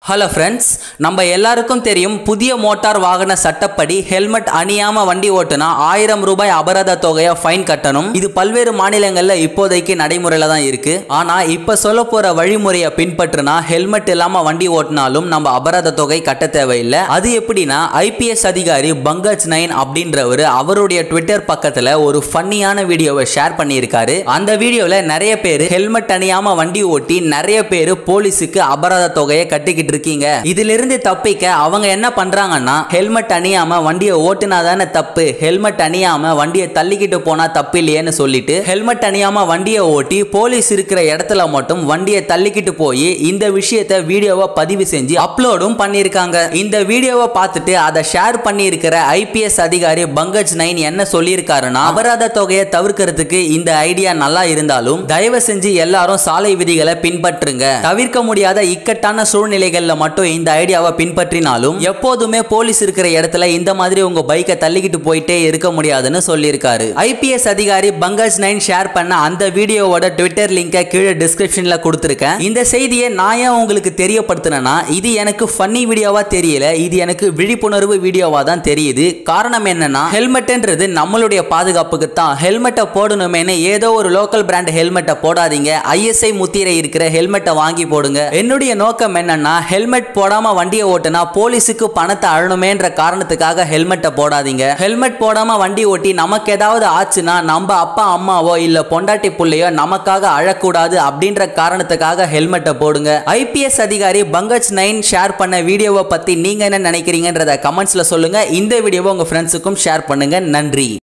hello friends நம்ம எல்லாருக்கும் தெரியும் புதிய மோட்டார் வாகன சட்டப்படி ஹெல்மெட் அணியாம வண்டி ஓட்டுனா ஆயிரம் ரூபாய் அபராத தொகையை ஃபைன் கட்டணும் இது பல்வேறு மாநிலங்களில் இப்போதைக்கு நடைமுறையில் தான் இருக்கு ஆனா இப்ப சொல்ல போற வழிமுறையை பின்பற்றினா ஹெல்மெட் இல்லாம வண்டி ஓட்டினாலும் நம்ம அபராத தொகை கட்ட தேவையில்லை அது எப்படின்னா ஐபிஎஸ் அதிகாரி பங்கஜ் நைன் அப்படின்றவர் அவருடைய ட்விட்டர் பக்கத்துல ஒரு ஃபன்னியான வீடியோவை ஷேர் பண்ணியிருக்காரு அந்த வீடியோல நிறைய பேர் ஹெல்மெட் அணியாம வண்டி ஓட்டி நிறைய பேர் போலீஸுக்கு அபராத தொகையை கட்டிக்கிட்டு இருக்கீங்க இதிலிருந்து தப்பிக்க அவங்க என்ன பண்றாங்கன்னா ஹெல்மெட் அணியாம வண்டியை ஓட்டுனா தானே தப்பு ஹெல்மெட் அணியாம வண்டியை தள்ளிக்கிட்டு போனா தப்பு இல்லையேன்னு சொல்லிட்டு ஹெல்மெட் அணியாம வண்டியை ஓட்டி போலீஸ் இருக்கிற இடத்துல மட்டும் வண்டியை தள்ளிக்கிட்டு போய் இந்த விஷயத்தை வீடியோவை பதிவு செஞ்சு அப்லோடும் பண்ணியிருக்காங்க இந்த வீடியோவை பார்த்துட்டு அதை ஷேர் பண்ணியிருக்கிற ஐபிஎஸ் அதிகாரி பங்கஜ் நைன் என்ன சொல்லியிருக்காருன்னா அபராத தொகையை தவிர்க்கிறதுக்கு இந்த ஐடியா நல்லா இருந்தாலும் தயவு செஞ்சு எல்லாரும் சாலை விதிகளை பின்பற்றுங்க தவிர்க்க முடியாத இக்கட்டான சூழ்நிலைகள்ல மட்டும் இந்த ஐடியாவை பின்பற்றினாலும் எப்போதுமே போலீஸ் இருக்கிற இடத்துல இந்த மாதிரி உங்க பைக்கை தள்ளிக்கிட்டு போயிட்டே இருக்க முடியாதுன்னு சொல்லியிருக்காரு ஐபிஎஸ் அதிகாரி பங்கஜ் நைன் ஷேர் பண்ண அந்த வீடியோவோட ட்விட்டர் லிங்கை கீழே டிஸ்கிரிப்ஷன்ல கொடுத்துருக்கேன் இந்த செய்தியை நான் ஏன் உங்களுக்கு தெரியப்படுத்தினேன்னா இது எனக்கு ஃபன்னி வீடியோவா தெரியல இது எனக்கு விழிப்புணர்வு வீடியோவா தான் தெரியுது காரணம் என்னன்னா ஹெல்மெட்ன்றது நம்மளுடைய பாதுகாப்புக்கு தான் ஹெல்மெட்டை போடணுமேனு ஏதோ ஒரு லோக்கல் பிராண்ட் ஹெல்மெட்டை போடாதீங்க ஐஎஸ்ஐ முத்திரை இருக்கிற ஹெல்மெட்டை வாங்கி போடுங்க என்னுடைய நோக்கம் என்னன்னா ஹெல்மெட் போடாம வண்டியை ஓட்டுனா போலீஸுக்கு பணத்தை அழணுமேன்ற காரணத்துக்காக ஹெல்மெட்டை போடாதீங்க ஹெல்மெட் போடாம வண்டி ஓட்டி நமக்கு ஏதாவது ஆச்சுன்னா நம்ம அப்பா அம்மாவோ இல்ல பொண்டாட்டி புள்ளையோ நமக்காக அழக்கூடாது அப்படின்ற காரணத்துக்காக ஹெல்மெட்டை போடுங்க ஐபிஎஸ் அதிகாரி பங்கஜ் நைன் ஷேர் பண்ண வீடியோவை பத்தி நீங்க என்ன நினைக்கிறீங்கன்றத கமெண்ட்ஸ்ல சொல்லுங்க இந்த வீடியோவை உங்க ஃப்ரெண்ட்ஸுக்கும் ஷேர் பண்ணுங்க நன்றி